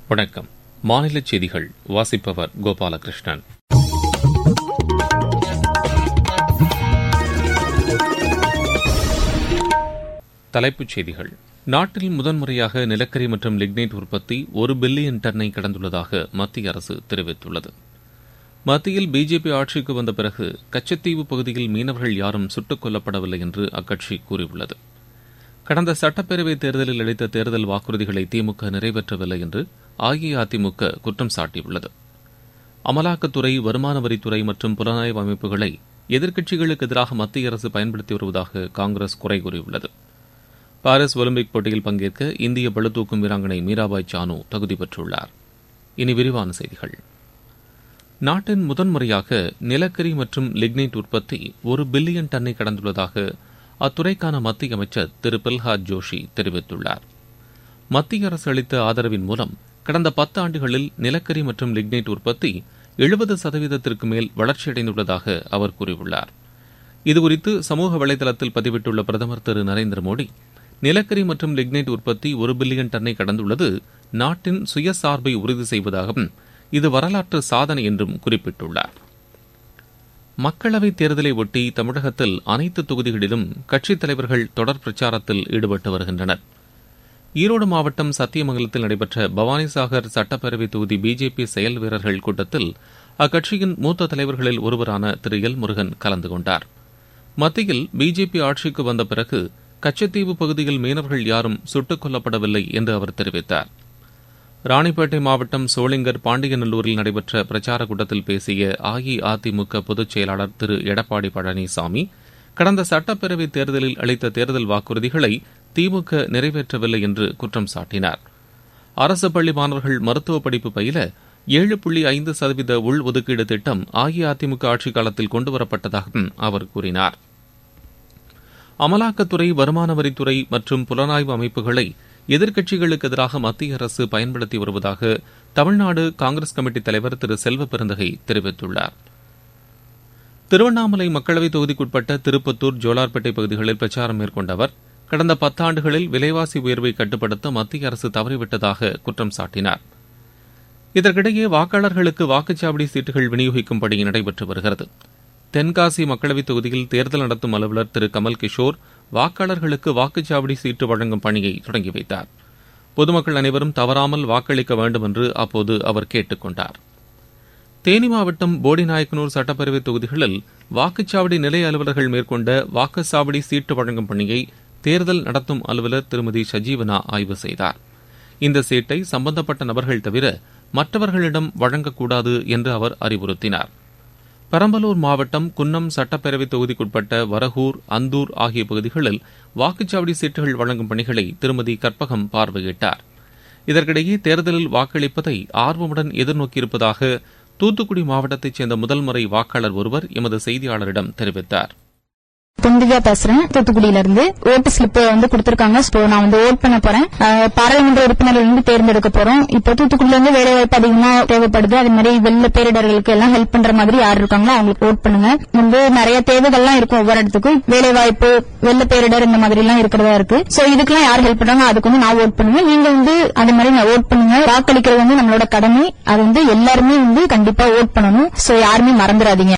வணக்கம் மாநில செய்திகள் வாசிப்பவர் கோபாலகிருஷ்ணன் தலைப்புச் செய்திகள் நாட்டில் முதன்முறையாக நிலக்கரி மற்றும் லிக்னைட் உற்பத்தி ஒரு பில்லியன் டன்னை கடந்துள்ளதாக மத்திய அரசு தெரிவித்துள்ளது மத்தியில் பிஜேபி ஆட்சிக்கு வந்த பிறகு கச்சத்தீவு பகுதியில் மீனவர்கள் யாரும் சுட்டுக் கொல்லப்படவில்லை என்று அக்கட்சி கூறியுள்ளது கடந்த சட்டப்பேரவைத் தேர்தலில் அளித்த தேர்தல் வாக்குறுதிகளை திமுக நிறைவேற்றவில்லை என்று அஇஅதிமுக குற்றம் சாட்டியுள்ளது அமலாக்கத்துறை வருமான வரித்துறை மற்றும் புலனாய்வு அமைப்புகளை எதிர்க்கட்சிகளுக்கு எதிராக மத்திய அரசு பயன்படுத்தி வருவதாக காங்கிரஸ் குறை கூறியுள்ளது பாரிஸ் ஒலிம்பிக் போட்டியில் பங்கேற்க இந்திய பளுதூக்கும் வீராங்கனை மீராபாய் சானு தகுதி பெற்றுள்ளார் இனி விரிவான செய்திகள் நாட்டின் முதன்முறையாக நிலக்கரி மற்றும் லிக்னைட் உற்பத்தி ஒரு பில்லியன் டன்னை கடந்துள்ளதாக அத்துறைக்கான மத்திய அமைச்சர் திரு பிரல்ஹாத் ஜோஷி தெரிவித்துள்ளார் மத்திய அரசு அளித்த ஆதரவின் மூலம் கடந்த பத்து ஆண்டுகளில் நிலக்கரி மற்றும் லிக்னைட் உற்பத்தி எழுபது சதவீதத்திற்கு மேல் வளர்ச்சியடைந்துள்ளதாக அவர் கூறியுள்ளார் இதுகுறித்து சமூக வலைதளத்தில் பதிவிட்டுள்ள பிரதமர் திரு நரேந்திர மோடி நிலக்கரி மற்றும் லிக்னைட் உற்பத்தி ஒரு பில்லியன் டன்னை கடந்துள்ளது நாட்டின் சுயசார்பை உறுதி செய்வதாகவும் இது வரலாற்று சாதனை என்றும் குறிப்பிட்டுள்ளார் மக்களவைத் தேர்தலை ஒட்டி தமிழகத்தில் அனைத்து தொகுதிகளிலும் கட்சித் தலைவர்கள் தொடர் பிரச்சாரத்தில் ஈடுபட்டு வருகின்றனர் ஈரோடு மாவட்டம் சத்தியமங்கலத்தில் நடைபெற்ற பவானிசாகர் சட்டப்பேரவை தொகுதி பிஜேபி செயல் வீரர்கள் கூட்டத்தில் அக்கட்சியின் மூத்த தலைவர்களில் ஒருவரான திரு எல் முருகன் கலந்து கொண்டார் மத்தியில் பிஜேபி ஆட்சிக்கு வந்த பிறகு கச்சத்தீவு பகுதியில் மீனவர்கள் யாரும் சுட்டுக் கொல்லப்படவில்லை என்று அவர் தெரிவித்தார் ராணிப்பேட்டை மாவட்டம் சோளிங்கர் பாண்டியநல்லூரில் நடைபெற்ற பிரச்சார கூட்டத்தில் பேசிய அஇஅதிமுக பொதுச் செயலாளர் திரு எடப்பாடி பழனிசாமி கடந்த சட்டப்பேரவைத் தேர்தலில் அளித்த தேர்தல் வாக்குறுதிகளை திமுக நிறைவேற்றவில்லை என்று குற்றம் சாட்டினார் அரசு பள்ளி மாணவர்கள் மருத்துவ படிப்பு பயில ஏழு புள்ளி ஐந்து சதவீத உள்ஒதுக்கீடு திட்டம் அஇஅதிமுக ஆட்சிக் காலத்தில் கொண்டுவரப்பட்டதாகவும் அவர் கூறினார் அமலாக்கத்துறை வருமான வரித்துறை மற்றும் புலனாய்வு அமைப்புகளை எதிர்க்கட்சிகளுக்கு எதிராக மத்திய அரசு பயன்படுத்தி வருவதாக தமிழ்நாடு காங்கிரஸ் கமிட்டி தலைவர் திரு செல்வ பெருந்தகை தெரிவித்துள்ளார் திருவண்ணாமலை மக்களவைத் தொகுதிக்குட்பட்ட திருப்பத்தூர் ஜோலார்பேட்டை பகுதிகளில் பிரச்சாரம் மேற்கொண்ட அவர் கடந்த பத்தாண்டுகளில் விலைவாசி உயர்வை கட்டுப்படுத்த மத்திய அரசு தவறிவிட்டதாக குற்றம் சாட்டினார் இதற்கிடையே வாக்காளர்களுக்கு வாக்குச்சாவடி சீட்டுகள் விநியோகிக்கும் பணி நடைபெற்று வருகிறது தென்காசி மக்களவைத் தொகுதியில் தேர்தல் நடத்தும் அலுவலர் திரு கமல் கிஷோர் வாக்காளர்களுக்கு வாக்குச்சாவடி சீட்டு வழங்கும் பணியை தொடங்கி வைத்தார் பொதுமக்கள் அனைவரும் தவறாமல் வாக்களிக்க வேண்டும் என்று அப்போது அவர் கேட்டுக் கொண்டார் தேனி மாவட்டம் போடிநாயக்கனூர் சட்டப்பேரவை தொகுதிகளில் வாக்குச்சாவடி நிலைய அலுவலர்கள் மேற்கொண்ட வாக்குச்சாவடி சீட்டு வழங்கும் பணியை தேர்தல் நடத்தும் அலுவலர் திருமதி சஜீவனா ஆய்வு செய்தார் இந்த சீட்டை சம்பந்தப்பட்ட நபர்கள் தவிர மற்றவர்களிடம் வழங்கக்கூடாது என்று அவர் அறிவுறுத்தினார் பெரம்பலூர் மாவட்டம் குன்னம் சட்டப்பேரவை தொகுதிக்குட்பட்ட வரகூர் அந்தூர் ஆகிய பகுதிகளில் வாக்குச்சாவடி சீட்டுகள் வழங்கும் பணிகளை திருமதி கற்பகம் பார்வையிட்டார் இதற்கிடையே தேர்தலில் வாக்களிப்பதை ஆர்வமுடன் எதிர்நோக்கியிருப்பதாக தூத்துக்குடி மாவட்டத்தைச் சேர்ந்த முதல் முறை வாக்காளர் ஒருவர் எமது செய்தியாளரிடம் தெரிவித்தார் பொந்திகா பேசுறேன் தூத்துக்குடியில இருந்து ஓட்டு ஸ்லிப் வந்து கொடுத்திருக்காங்க இப்போ நான் வந்து ஓட் பண்ண போறேன் அஹ், பாராளுமன்ற உறுப்பினர்கள் வந்து தேர்ந்தெடுக்க போறோம் இப்போ தூத்துக்குடியில இருந்து வேலை வாய்ப்பு அதிகமா தேவைப்படுது அது மாதிரி வெள்ள பேரிடர்களுக்கு எல்லாம் ஹெல்ப் பண்ற மாதிரி யார் இருக்காங்களோ அவங்களுக்கு ஓட் பண்ணுங்க வந்து நிறைய தேவைகள்லாம் இருக்கும் ஒவ்வொரு இடத்துக்கும் வேலை வாய்ப்பு வெள்ள பேரிடர் இந்த மாதிரி எல்லாம் இருக்கிறதா இருக்கு சோ இதுக்கெல்லாம் யார் ஹெல்ப் பண்றாங்க அதுக்கு வந்து நான் ஓட் பண்ணுவேன் நீங்க வந்து அது மாதிரி நான் ஓட் பண்ணுங்க வாக்களிக்கிறது வந்து நம்மளோட கடமை அது வந்து எல்லாருமே வந்து கண்டிப்பா ஓட் பண்ணணும் சோ யாருமே மறந்துடாதீங்க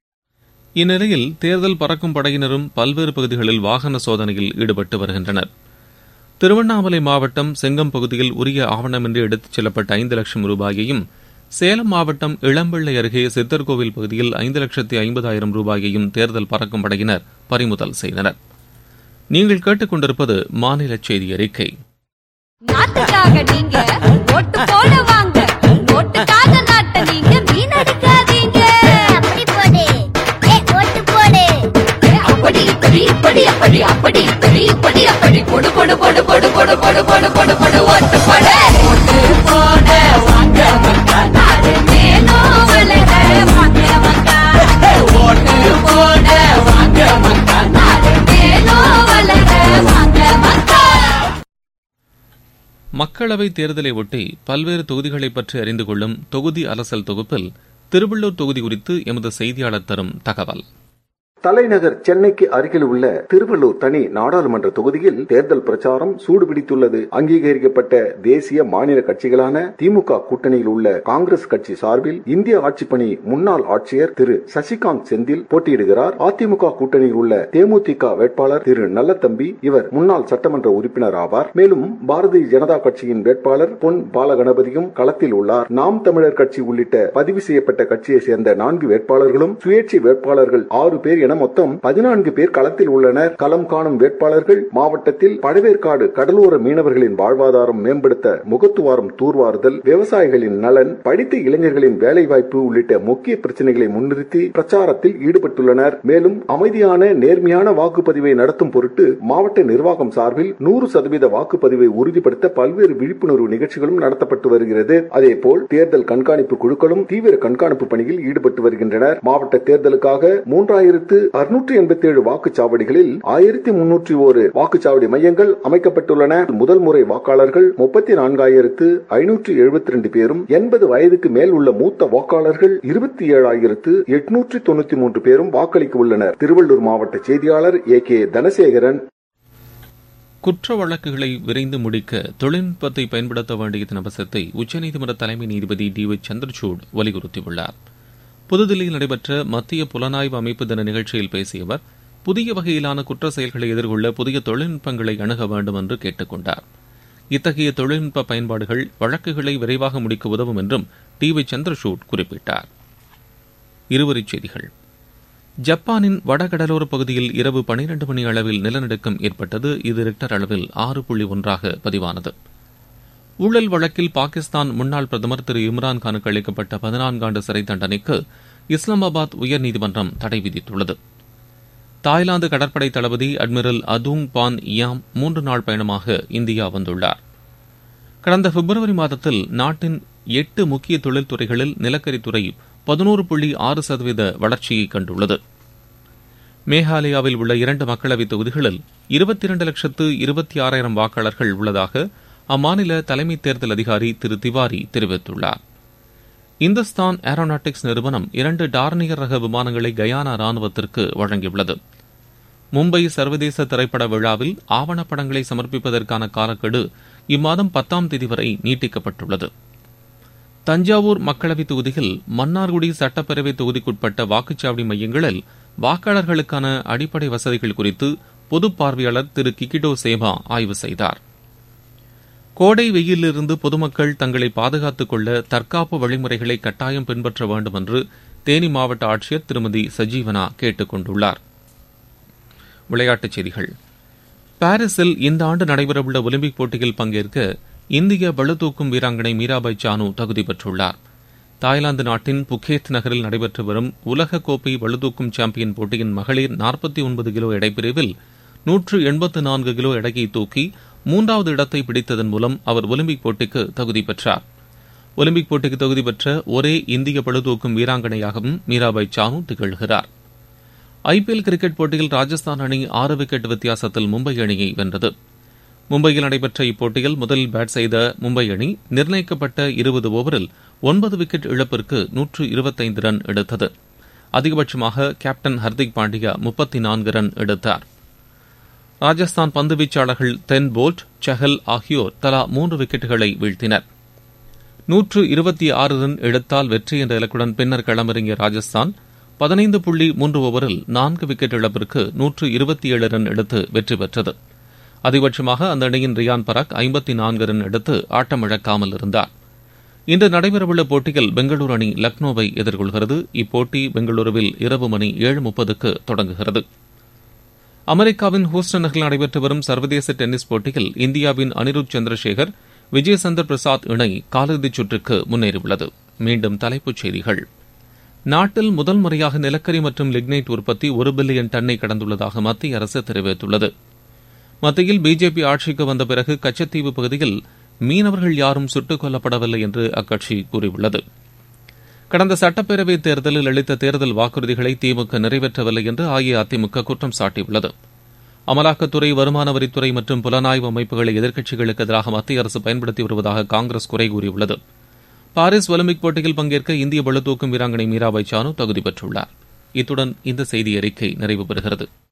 இந்நிலையில் தேர்தல் பறக்கும் படையினரும் பல்வேறு பகுதிகளில் வாகன சோதனையில் ஈடுபட்டு வருகின்றனர் திருவண்ணாமலை மாவட்டம் செங்கம் பகுதியில் உரிய ஆவணமின்றி எடுத்துச் செல்லப்பட்ட ஐந்து லட்சம் ரூபாயையும் சேலம் மாவட்டம் இளம்பிள்ளை அருகே சித்தர்கோவில் பகுதியில் ஐந்து லட்சத்தி ஐம்பதாயிரம் ரூபாயையும் தேர்தல் பறக்கும் படையினர் பறிமுதல் செய்தனர் நீங்கள் கேட்டுக்கொண்டிருப்பது மாநில செய்தி அறிக்கை நாட்டுக்காக நீங்க ஓட்டு போட வாங்க ஓட்டுக்காக நாட்டை நீங்க வீணடிக்காதீங்க அப்படி போடு ஏ ஓட்டு போடு அப்படி இப்படி இப்படி அப்படி அப்படி இப்படி இப்படி அப்படி போடு போடு போடு போடு போடு போடு போடு போடு போடு ஓட்டு போடு ஓட்டு போட வாங்க மக்கா நாடு மேலும் வளர வாங்க மக்கா ஓட்டு போட வாங்க மக்கா நாடு மேலும் வளர வாங்க மக்கா மக்களவைத் தேர்தலை ஒட்டி பல்வேறு தொகுதிகளை பற்றி அறிந்து கொள்ளும் தொகுதி அரசல் தொகுப்பில் திருவள்ளூர் தொகுதி குறித்து எமது செய்தியாளர் தரும் தகவல் தலைநகர் சென்னைக்கு அருகில் உள்ள திருவள்ளூர் தனி நாடாளுமன்ற தொகுதியில் தேர்தல் பிரச்சாரம் சூடுபிடித்துள்ளது அங்கீகரிக்கப்பட்ட தேசிய மாநில கட்சிகளான திமுக கூட்டணியில் உள்ள காங்கிரஸ் கட்சி சார்பில் இந்திய ஆட்சிப்பணி முன்னாள் ஆட்சியர் திரு சசிகாந்த் செந்தில் போட்டியிடுகிறார் அதிமுக கூட்டணியில் உள்ள தேமுதிக வேட்பாளர் திரு நல்லத்தம்பி இவர் முன்னாள் சட்டமன்ற உறுப்பினர் ஆவார் மேலும் பாரதிய ஜனதா கட்சியின் வேட்பாளர் பொன் பாலகணபதியும் களத்தில் உள்ளார் நாம் தமிழர் கட்சி உள்ளிட்ட பதிவு செய்யப்பட்ட கட்சியை சேர்ந்த நான்கு வேட்பாளர்களும் சுயேட்சை வேட்பாளர்கள் ஆறு பேர் என மொத்தம் பதினான்கு பேர் களத்தில் உள்ளனர் களம் காணும் வேட்பாளர்கள் மாவட்டத்தில் பழவேற்காடு கடலோர மீனவர்களின் வாழ்வாதாரம் மேம்படுத்த முகத்துவாரம் தூர்வாறுதல் விவசாயிகளின் நலன் படித்த இளைஞர்களின் வேலைவாய்ப்பு உள்ளிட்ட முக்கிய பிரச்சனைகளை முன்னிறுத்தி பிரச்சாரத்தில் ஈடுபட்டுள்ளனர் மேலும் அமைதியான நேர்மையான வாக்குப்பதிவை நடத்தும் பொருட்டு மாவட்ட நிர்வாகம் சார்பில் நூறு சதவீத வாக்குப்பதிவை உறுதிப்படுத்த பல்வேறு விழிப்புணர்வு நிகழ்ச்சிகளும் நடத்தப்பட்டு வருகிறது அதேபோல் தேர்தல் கண்காணிப்பு குழுக்களும் தீவிர கண்காணிப்பு பணியில் ஈடுபட்டு வருகின்றனர் மாவட்ட தேர்தலுக்காக மூன்றாயிரத்து அறுநூற்று எண்பத்தி ஏழு வாக்குச்சாவடிகளில் ஆயிரத்தி முன்னூற்றி ஒரு வாக்குச்சாவடி மையங்கள் அமைக்கப்பட்டுள்ளன முதல் முறை வாக்காளர்கள் முப்பத்தி நான்காயிரத்து ஐநூற்று எழுபத்தி ரெண்டு பேரும் எண்பது வயதுக்கு மேல் உள்ள மூத்த வாக்காளர்கள் இருபத்தி ஏழாயிரத்து எட்நூற்றி தொண்ணூத்தி மூன்று பேரும் வாக்களிக்க உள்ளனர் திருவள்ளூர் மாவட்ட செய்தியாளர் ஏ கே தனசேகரன் குற்ற வழக்குகளை விரைந்து முடிக்க தொழில்நுட்பத்தை பயன்படுத்த வேண்டியதன் அவசியத்தை உச்சநீதிமன்ற தலைமை நீதிபதி டி ஒய் சந்திரசூட் வலியுறுத்தியுள்ளார் புதுதில்லியில் நடைபெற்ற மத்திய புலனாய்வு அமைப்பு தின நிகழ்ச்சியில் பேசிய அவர் புதிய வகையிலான குற்ற செயல்களை எதிர்கொள்ள புதிய தொழில்நுட்பங்களை அணுக வேண்டும் என்று கேட்டுக் கொண்டார் இத்தகைய தொழில்நுட்ப பயன்பாடுகள் வழக்குகளை விரைவாக முடிக்க உதவும் என்றும் டி ஒய் சந்திரசூட் குறிப்பிட்டார் இருவரிச் செய்திகள் ஜப்பானின் வடகடலோர பகுதியில் இரவு பனிரண்டு மணி அளவில் நிலநடுக்கம் ஏற்பட்டது இது ரிக்டர் அளவில் ஆறு புள்ளி ஒன்றாக பதிவானது ஊழல் வழக்கில் பாகிஸ்தான் முன்னாள் பிரதமர் திரு இம்ரான்கானுக்கு அளிக்கப்பட்ட பதினான்காண்டு சிறை தண்டனைக்கு இஸ்லாமாபாத் உயர்நீதிமன்றம் தடை விதித்துள்ளது தாய்லாந்து கடற்படை தளபதி அட்மிரல் அதுங் பான் இயாம் மூன்று நாள் பயணமாக இந்தியா வந்துள்ளார் கடந்த பிப்ரவரி மாதத்தில் நாட்டின் எட்டு முக்கிய தொழில்துறைகளில் நிலக்கரித்துறை பதினோரு புள்ளி ஆறு சதவீத வளர்ச்சியை கண்டுள்ளது மேகாலயாவில் உள்ள இரண்டு மக்களவைத் தொகுதிகளில் இருபத்தி இரண்டு லட்சத்து இருபத்தி ஆறாயிரம் வாக்காளர்கள் உள்ளதாக அம்மாநில தலைமை தேர்தல் அதிகாரி திரு திவாரி தெரிவித்துள்ளார் இந்துஸ்தான் ஏரோநாட்டிக்ஸ் நிறுவனம் இரண்டு டார்னியர் ரக விமானங்களை கயானா ராணுவத்திற்கு வழங்கியுள்ளது மும்பை சர்வதேச திரைப்பட விழாவில் ஆவணப்படங்களை சமர்ப்பிப்பதற்கான காலக்கெடு இம்மாதம் பத்தாம் தேதி வரை நீட்டிக்கப்பட்டுள்ளது தஞ்சாவூர் மக்களவைத் தொகுதியில் மன்னார்குடி சட்டப்பேரவை தொகுதிக்குட்பட்ட வாக்குச்சாவடி மையங்களில் வாக்காளர்களுக்கான அடிப்படை வசதிகள் குறித்து பொது பார்வையாளர் திரு கிகிடோ சேவா ஆய்வு செய்தார் கோடை வெயிலிருந்து பொதுமக்கள் தங்களை பாதுகாத்துக் கொள்ள தற்காப்பு வழிமுறைகளை கட்டாயம் பின்பற்ற வேண்டும் என்று தேனி மாவட்ட ஆட்சியர் திருமதி சஜீவனா கேட்டுக் கொண்டுள்ளார் விளையாட்டுச் செய்திகள் பாரிஸில் இந்த ஆண்டு நடைபெறவுள்ள ஒலிம்பிக் போட்டியில் பங்கேற்க இந்திய பளுதூக்கும் வீராங்கனை மீராபாய் சானு தகுதி பெற்றுள்ளார் தாய்லாந்து நாட்டின் புகேத் நகரில் நடைபெற்று வரும் உலக கோப்பை பளுதூக்கும் சாம்பியன் போட்டியின் மகளிர் நாற்பத்தி ஒன்பது கிலோ எடைப்பிரிவில் நூற்று எண்பத்து நான்கு கிலோ எடையை தூக்கி மூன்றாவது இடத்தை பிடித்ததன் மூலம் அவர் ஒலிம்பிக் போட்டிக்கு தகுதி பெற்றார் ஒலிம்பிக் போட்டிக்கு தகுதி பெற்ற ஒரே இந்திய பளுதூக்கும் வீராங்கனையாகவும் மீராபாய் சானு திகழ்கிறார் ஐபிஎல் கிரிக்கெட் போட்டியில் ராஜஸ்தான் அணி ஆறு விக்கெட் வித்தியாசத்தில் மும்பை அணியை வென்றது மும்பையில் நடைபெற்ற இப்போட்டியில் முதலில் பேட் செய்த மும்பை அணி நிர்ணயிக்கப்பட்ட இருபது ஓவரில் ஒன்பது விக்கெட் இழப்பிற்கு நூற்று இருபத்தைந்து ரன் எடுத்தது அதிகபட்சமாக கேப்டன் ஹர்திக் பாண்டியா முப்பத்தி நான்கு ரன் எடுத்தார் ராஜஸ்தான் பந்து வீச்சாளர்கள் தென் போல்ட் சஹல் ஆகியோர் தலா மூன்று விக்கெட்டுகளை வீழ்த்தினர் நூற்று இருபத்தி ஆறு ரன் எடுத்தால் வெற்றி என்ற இலக்குடன் பின்னர் களமிறங்கிய ராஜஸ்தான் பதினைந்து புள்ளி மூன்று ஓவரில் நான்கு விக்கெட் இழப்பிற்கு நூற்று இருபத்தி ஏழு ரன் எடுத்து வெற்றி பெற்றது அதிகபட்சமாக அந்த அணியின் ரியான் பராக் ஐம்பத்தி நான்கு ரன் எடுத்து ஆட்டமிழக்காமல் இருந்தார் இன்று நடைபெறவுள்ள போட்டியில் பெங்களூரு அணி லக்னோவை எதிர்கொள்கிறது இப்போட்டி பெங்களூருவில் இரவு மணி ஏழு முப்பதுக்கு தொடங்குகிறது அமெரிக்காவின் ஹூஸ்டன் நகரில் நடைபெற்று வரும் சர்வதேச டென்னிஸ் போட்டியில் இந்தியாவின் அனிருத் சந்திரசேகர் விஜய் சந்தர் பிரசாத் இணை காலிறுதிச் சுற்றுக்கு முன்னேறியுள்ளது மீண்டும் தலைப்புச் செய்திகள் நாட்டில் முதல் முறையாக நிலக்கரி மற்றும் லிக்னைட் உற்பத்தி ஒரு பில்லியன் டன்னை கடந்துள்ளதாக மத்திய அரசு தெரிவித்துள்ளது மத்தியில் பிஜேபி ஆட்சிக்கு வந்த பிறகு கச்சத்தீவு பகுதியில் மீனவர்கள் யாரும் சுட்டுக் கொல்லப்படவில்லை என்று அக்கட்சி கூறியுள்ளது கடந்த சட்டப்பேரவைத் தேர்தலில் அளித்த தேர்தல் வாக்குறுதிகளை திமுக நிறைவேற்றவில்லை என்று அஇஅதிமுக குற்றம் சாட்டியுள்ளது அமலாக்கத்துறை வருமான வரித்துறை மற்றும் புலனாய்வு அமைப்புகளை எதிர்க்கட்சிகளுக்கு எதிராக மத்திய அரசு பயன்படுத்தி வருவதாக காங்கிரஸ் குறை கூறியுள்ளது பாரிஸ் ஒலிம்பிக் போட்டியில் பங்கேற்க இந்திய பளுதூக்கும் வீராங்கனை மீராபாய் சானு தகுதி பெற்றுள்ளார் இத்துடன் இந்த செய்தி அறிக்கை நிறைவு பெறுகிறது